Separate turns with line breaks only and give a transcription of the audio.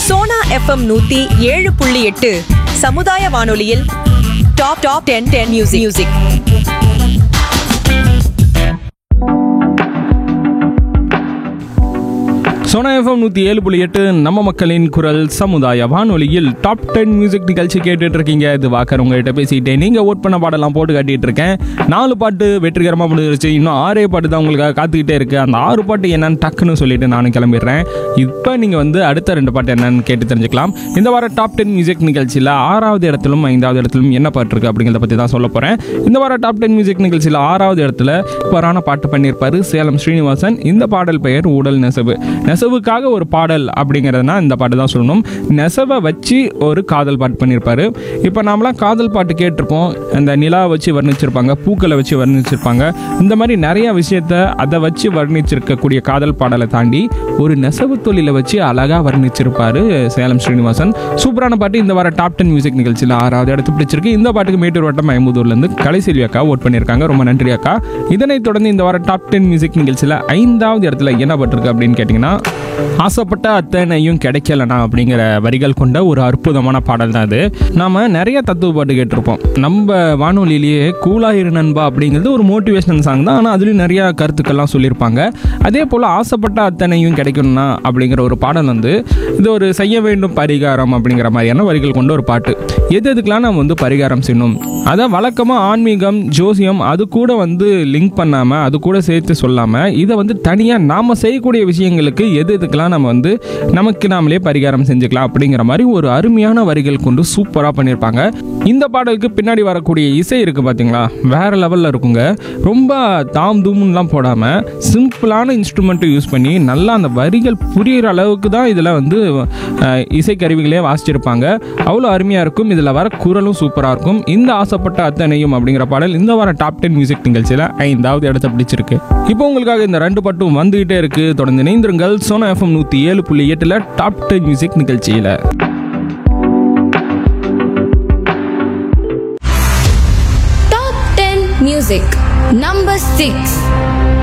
Sona FM நூத்தி ஏழு புள்ளி எட்டு சமுதாய வானொலியில் top top ten ten music music
Sona FM நூற்றி ஏழு புள்ளி எட்டு நம்ம மக்களின் குரல் சமுதாய வானொலியில் டாப் டென் மியூசிக் நிகழ்ச்சி கேட்டுட்டு இருக்கீங்க இது வாக்கர் உங்ககிட்ட பேசிக்கிட்டே நீங்கள் ஓட் பண்ண பாடலாம் போட்டு காட்டிட்டு இருக்கேன் நாலு பாட்டு வெற்றிகரமாக முடிஞ்சிருச்சு இன்னும் ஆறே பாட்டு தான் உங்களுக்காக காத்துக்கிட்டே இருக்கு அந்த ஆறு பாட்டு என்னன்னு டக்குன்னு சொல்லிட்டு நானும் கிளம்பிடுறேன் இப்போ நீங்கள் வந்து அடுத்த ரெண்டு பாட்டு என்னன்னு கேட்டு தெரிஞ்சுக்கலாம் இந்த வார டாப் டென் மியூசிக் நிகழ்ச்சியில் ஆறாவது இடத்திலும் ஐந்தாவது இடத்திலும் என்ன பாட்டு இருக்கு அப்படிங்கிறத பற்றி தான் சொல்ல போகிறேன் இந்த வார டாப் டென் மியூசிக் நிகழ்ச்சியில் ஆறாவது இடத்துல சூப்பரான பாட்டு பண்ணியிருப்பாரு சேலம் ஸ்ரீனிவாசன் இந்த பாடல் பெயர் உடல் நெசவு நெசவுக்காக ஒரு பாடல் அப்படிங்கிறதுனா இந்த பாட்டு தான் சொல்லணும் நெசவை வச்சு ஒரு காதல் பாட்டு பண்ணியிருப்பாரு இப்போ நாமலாம் காதல் பாட்டு கேட்டிருப்போம் அந்த நிலா வச்சு வர்ணிச்சிருப்பாங்க பூக்களை வச்சு வர்ணிச்சிருப்பாங்க இந்த மாதிரி நிறைய விஷயத்த அதை வச்சு வர்ணிச்சிருக்கக்கூடிய காதல் பாடலை தாண்டி ஒரு நெசவு தொழிலை வச்சு அழகாக வர்ணிச்சிருப்பாரு சேலம் ஸ்ரீனிவாசன் சூப்பரான பாட்டு இந்த வார டாப் டென் மியூசிக் நிகழ்ச்சியில் ஆறாவது இடத்து பிடிச்சிருக்கு இந்த பாட்டுக்கு மேட்டூர் வட்டம் ஐம்பதூர்லேருந்து கலைசெல்வி அக்கா ஓட் பண்ணியிருக்காங்க ரொம்ப நன்றி அக்கா இதனைத் தொடர்ந்து இந்த வார டாப் டென் மியூசிக் நிகழ்ச்சியில் ஐந்தாவது இடத்துல என்ன பட்டிருக்கு அப்படின்னு கேட்டிங்கன்னா ஆசைப்பட்ட அத்தனையும் கிடைக்கலனா அப்படிங்கிற வரிகள் கொண்ட ஒரு அற்புதமான பாடல் தான் அது நாம நிறைய தத்துவ பாட்டு கேட்டிருப்போம் நம்ம வானொலியிலேயே கூலாயிரு நண்பா அப்படிங்கிறது ஒரு மோட்டிவேஷனல் சாங் தான் ஆனால் அதுலேயும் நிறைய கருத்துக்கள்லாம் சொல்லியிருப்பாங்க அதே போல் ஆசைப்பட்ட அத்தனையும் கிடைக்கணும்னா அப்படிங்கிற ஒரு பாடல் வந்து இது ஒரு செய்ய வேண்டும் பரிகாரம் அப்படிங்கிற மாதிரியான வரிகள் கொண்ட ஒரு பாட்டு எது எதுக்கெல்லாம் நம்ம வந்து பரிகாரம் செய்யணும் அதை வழக்கமாக ஆன்மீகம் ஜோசியம் அது கூட வந்து லிங்க் பண்ணாமல் அது கூட சேர்த்து சொல்லாமல் இதை வந்து தனியாக நாம் செய்யக்கூடிய விஷயங்களுக்கு எது எதுக்கெல்லாம் நம்ம வந்து நமக்கு நாமளே பரிகாரம் செஞ்சுக்கலாம் அப்படிங்கிற மாதிரி ஒரு அருமையான வரிகள் கொண்டு சூப்பராக பண்ணியிருப்பாங்க இந்த பாடலுக்கு பின்னாடி வரக்கூடிய இசை இருக்குது பார்த்தீங்களா வேற லெவலில் இருக்குங்க ரொம்ப தாம் தூம்லாம் போடாமல் சிம்பிளான இன்ஸ்ட்ருமெண்ட்டை யூஸ் பண்ணி நல்லா அந்த வரிகள் புரியிற அளவுக்கு தான் இதில் வந்து அஹ், இசைக்கருவிகளே வாசிச்சிருப்பாங்க அவ்வளோ அருமையாக இருக்கும் இதில் வர குரலும் சூப்பராக இருக்கும் இந்த ஆசைப்பட்ட அத்தனையும் அப்படிங்கிற பாடல் இந்த வார டாப் டென் மியூசிக் நிகழ்ச்சியில் ஐந்தாவது இடத்த பிடிச்சிருக்கு இப்போ உங்களுக்காக இந்த ரெண்டு பாட்டும் வந்துகிட்டே இருக்கு தொடர்ந்து இணைந்திருங்கள் சோனா எஃப்எம் நூற்றி ஏழு புள்ளி எட்டில் டாப் டென் மியூசிக் நிகழ்ச்சியில்
Top 10 Music Number 6